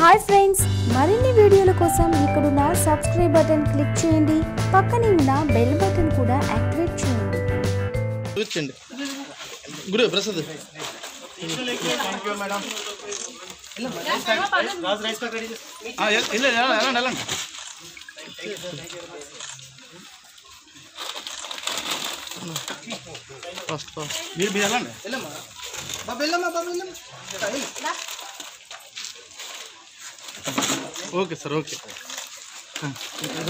Hi friends మరిన్ని వీడియోల కోసం ఇక్కడున్న సబ్స్క్రైబ్ బటన్ క్లిక్ చేయండి పక్కనే ఉన్న బెల్ బటన్ కూడా యాక్టివేట్ చేయండి కూర్చోండి గురు ప్రసాద్ ఆ, ఎల్- ఎల్లు, వెళ్ళండి, వెళ్ళండి, వెళ్ళండి. ఫస్ట్ ఫస్ట్ మీరు మీరు వెళ్ళండి ఓకే సార్ ఓకే ఆ, ఇంకా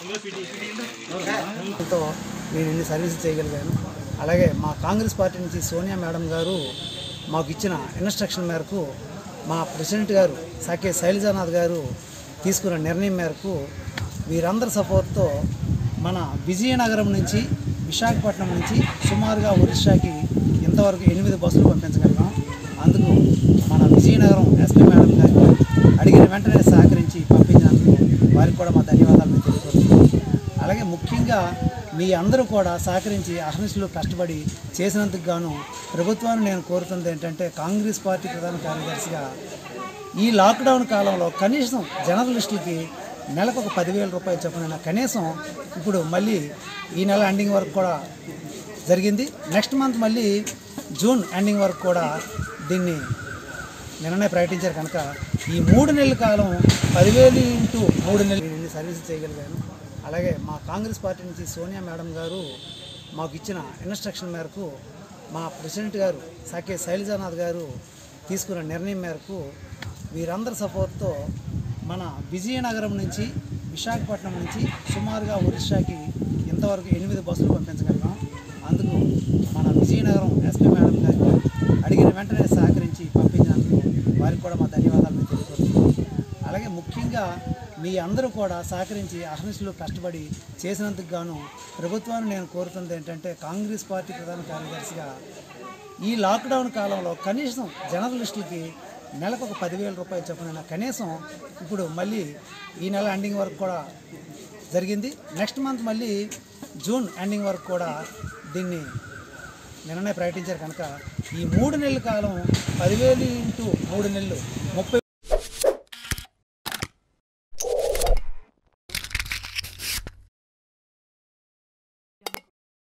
తో నేను ఇన్ని సర్వీస్ చేయగలిగాను అలాగే మా కాంగ్రెస్ పార్టీ నుంచి సోనియా మేడం గారు మాకు ఇచ్చిన ఇన్స్ట్రక్షన్ మేరకు మా ప్రెసిడెంట్ గారు సాకే శైలజానాథ్ గారు తీసుకున్న నిర్ణయం మేరకు వీరందరి సపోర్ట్తో మన విజయనగరం నుంచి విశాఖపట్నం నుంచి సుమారుగా ఒరిస్సాకి ఇంతవరకు ఎనిమిది బస్సులు పంపించగలిగాం అందుకు మన విజయనగరం ఎస్పీ మేడం గారికి అడిగిన వెంటనే సహకరించి పంపించినందుకు వారికి కూడా మా ధన్యవాదాలు తెలియజేస్తున్నాం అలాగే ముఖ్యంగా మీ అందరూ కూడా సహకరించి అహర్నిశలు కష్టపడి చేసినందుకు గాను ప్రభుత్వాన్ని నేను కోరుతుంది ఏంటంటే కాంగ్రెస్ పార్టీ ప్రధాన కార్యదర్శిగా ఈ లాక్డౌన్ కాలంలో కనీసం జర్నలిస్టులకి నెలకు ఒక పదివేల రూపాయలు చొప్పున కనీసం ఇప్పుడు మళ్ళీ ఈ నెల ఎండింగ్ వరకు కూడా జరిగింది నెక్స్ట్ మంత్ మళ్ళీ జూన్ ఎండింగ్ వరకు కూడా దీన్ని నిన్ననే ప్రకటించారు కనుక ఈ మూడు నెలల కాలం పదివేలు ఇంటూ మూడు నెలలు నేను ఇన్ని సర్వీస్ చేయగలిగాను అలాగే మా కాంగ్రెస్ పార్టీ నుంచి సోనియా మేడం గారు మాకు ఇచ్చిన ఇన్స్ట్రక్షన్ మేరకు మా ప్రెసిడెంట్ గారు సాకే శైలజానాథ్ గారు తీసుకున్న నిర్ణయం మేరకు వీరందరి సపోర్ట్తో మన విజయనగరం నుంచి విశాఖపట్నం నుంచి సుమారుగా ఒరిస్సాకి ఇంతవరకు ఎనిమిది బస్సులు పంపించగలిగాం అందుకు మన విజయనగరం ఎస్పీ మేడం గారికి అడిగిన వెంటనే సహకరించి పంపించినందుకు వారికి కూడా మా ధన్యవాదాలు తెలియజేస్తున్నాం అలాగే ముఖ్యంగా మీ అందరూ కూడా సహకరించి అహర్నిశలు కష్టపడి చేసినందుకు గాను ప్రభుత్వాన్ని నేను కోరుతుంది ఏంటంటే కాంగ్రెస్ పార్టీ ప్రధాన కార్యదర్శిగా ఈ లాక్డౌన్ కాలంలో కనీసం జర్నలిస్టులకి నెలకు ఒక పదివేల రూపాయలు చొప్పున కనీసం ఇప్పుడు మళ్ళీ ఈ నెల ఎండింగ్ వరకు కూడా జరిగింది నెక్స్ట్ మంత్ మళ్ళీ జూన్ ఎండింగ్ వరకు కూడా దీన్ని నిన్ననే ప్రకటించారు కనుక ఈ మూడు నెలల కాలం పదివేలు ఇంటూ మూడు నెలలు ముప్పై